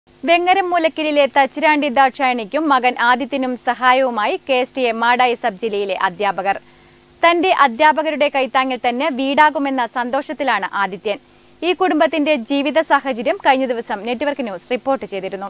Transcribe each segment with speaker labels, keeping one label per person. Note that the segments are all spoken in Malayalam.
Speaker 1: വെങ്ങരം മൂലക്കിലെ തച്ചിരാണ്ടി ദാക്ഷായണിക്കും മകൻ ആദിത്യനും സഹായവുമായി കെ എസ് ടി എ മാടായി സബ് ജില്ലയിലെ അധ്യാപകർ തന്റെ അധ്യാപകരുടെ കൈത്താങ്ങിൽ തന്നെ വീടാകുമെന്ന സന്തോഷത്തിലാണ് ആദിത്യൻ ഈ കുടുംബത്തിന്റെ ജീവിത സാഹചര്യം കഴിഞ്ഞ ദിവസം നെറ്റ്വർക്ക് ന്യൂസ് റിപ്പോർട്ട് ചെയ്തിരുന്നു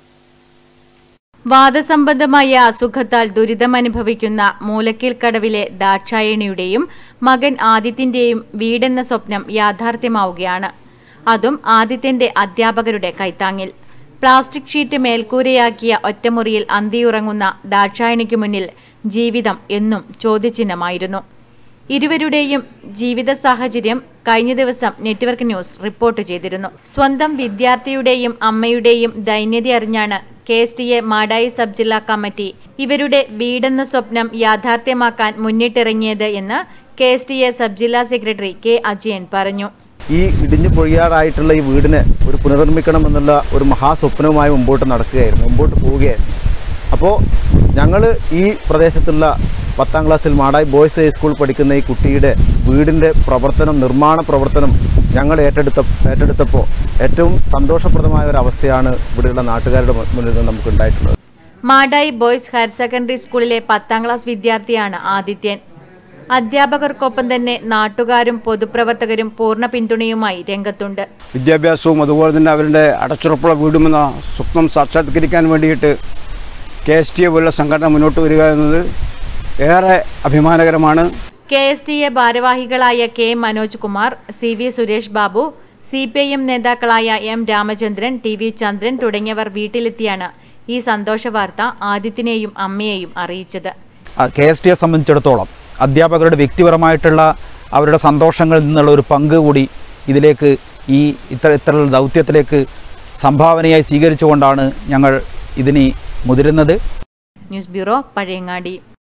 Speaker 1: വാദസംബന്ധമായ അസുഖത്താൽ ദുരിതമനുഭവിക്കുന്ന മൂലക്കീൽ കടവിലെ ദാക്ഷായണിയുടെയും മകൻ ആദിത്യന്റെയും വീടെന്ന സ്വപ്നം യാഥാർത്ഥ്യമാവുകയാണ് അതും ആദിത്യന്റെ അധ്യാപകരുടെ കൈത്താങ്ങിൽ പ്ലാസ്റ്റിക് ഷീറ്റ് മേൽക്കൂരയാക്കിയ ഒറ്റമുറിയിൽ അന്തിയുറങ്ങുന്ന ദാക്ഷായണിക്ക് മുന്നിൽ ജീവിതം എന്നും ചോദ്യചിഹ്നമായിരുന്നു ഇരുവരുടെയും ജീവിത സാഹചര്യം കഴിഞ്ഞ ദിവസം നെറ്റ്വർക്ക് ന്യൂസ് റിപ്പോർട്ട് ചെയ്തിരുന്നു സ്വന്തം വിദ്യാർത്ഥിയുടെയും അമ്മയുടെയും ദൈന്യത അറിഞ്ഞാണ് കെ എസ് ടി എ മാടായി സബ് ജില്ലാ കമ്മിറ്റി ഇവരുടെ വീടെന്ന സ്വപ്നം യാഥാർത്ഥ്യമാക്കാൻ മുന്നിട്ടിറങ്ങിയത് എന്ന് K S T A sub ജില്ലാ സെക്രട്ടറി കെ അജയൻ പറഞ്ഞു
Speaker 2: ഈ ഇടിഞ്ഞു പൊഴിയാറായിട്ടുള്ള ഈ വീടിനെ ഒരു പുനർനിർമ്മിക്കണം എന്നുള്ള ഒരു മഹാസ്വപ്നവുമായി മുമ്പോട്ട് നടക്കുകയായിരുന്നു മുമ്പോട്ട് പോവുകയായിരുന്നു അപ്പോൾ ഞങ്ങൾ ഈ പ്രദേശത്തുള്ള പത്താം ക്ലാസ്സിൽ മാടായി ബോയ്സ് ഹൈസ്കൂൾ പഠിക്കുന്ന ഈ കുട്ടിയുടെ വീടിൻ്റെ പ്രവർത്തനം നിർമ്മാണ പ്രവർത്തനം ഞങ്ങൾ ഏറ്റെടുത്ത ഏറ്റെടുത്തപ്പോൾ ഏറ്റവും സന്തോഷപ്രദമായ ഒരു അവസ്ഥയാണ് ഇവിടെയുള്ള നാട്ടുകാരുടെ മുന്നിൽ നിന്ന് നമുക്ക് ഉണ്ടായിട്ടുള്ളത്
Speaker 1: മാടായി ബോയ്സ് ഹയർ സെക്കൻഡറി സ്കൂളിലെ പത്താം ക്ലാസ് വിദ്യാർത്ഥിയാണ് ആദിത്യൻ അധ്യാപകർക്കൊപ്പം തന്നെ നാട്ടുകാരും പൊതുപ്രവർത്തകരും പൂർണ്ണ പിന്തുണയുമായി രംഗത്തുണ്ട്
Speaker 3: വിദ്യാഭ്യാസവും അതുപോലെ തന്നെ അവരുടെ അടച്ചുറപ്പുള്ള വീടുമെന്ന സ്വപ്നം സാക്ഷാത്കരിക്കാൻ വേണ്ടിയിട്ട് കെ എസ് ടി എ പോലുള്ള സംഘടന മുന്നോട്ട് വരിക എന്നത് ഏറെ അഭിമാനകരമാണ്
Speaker 1: കെ എസ് ടി എ ഭാരവാഹികളായ K Manoj Kumar C V Suresh Babu C P I M നേതാക്കളായ M Ramachandran T V Chandran തുടങ്ങിയവർ വീട്ടിലെത്തിയാണ് ഈ സന്തോഷ വാർത്ത ആദിത്യനെയും അമ്മയെയും അറിയിച്ചത്
Speaker 4: കെ എസ് ടിയെ സംബന്ധിച്ചിടത്തോളം അധ്യാപകരുടെ വ്യക്തിപരമായിട്ടുള്ള അവരുടെ സന്തോഷങ്ങളിൽ നിന്നുള്ള ഒരു പങ്ക് കൂടി ഇതിലേക്ക് ഈ ഇത്ര ഇത്ര ദൗത്യത്തിലേക്ക് സംഭാവനയായി സ്വീകരിച്ചുകൊണ്ടാണ് ഞങ്ങൾ ഇതിന് മുതിരുന്നത്
Speaker 1: ന്യൂസ് ബ്യൂറോ പഴയങ്ങാടി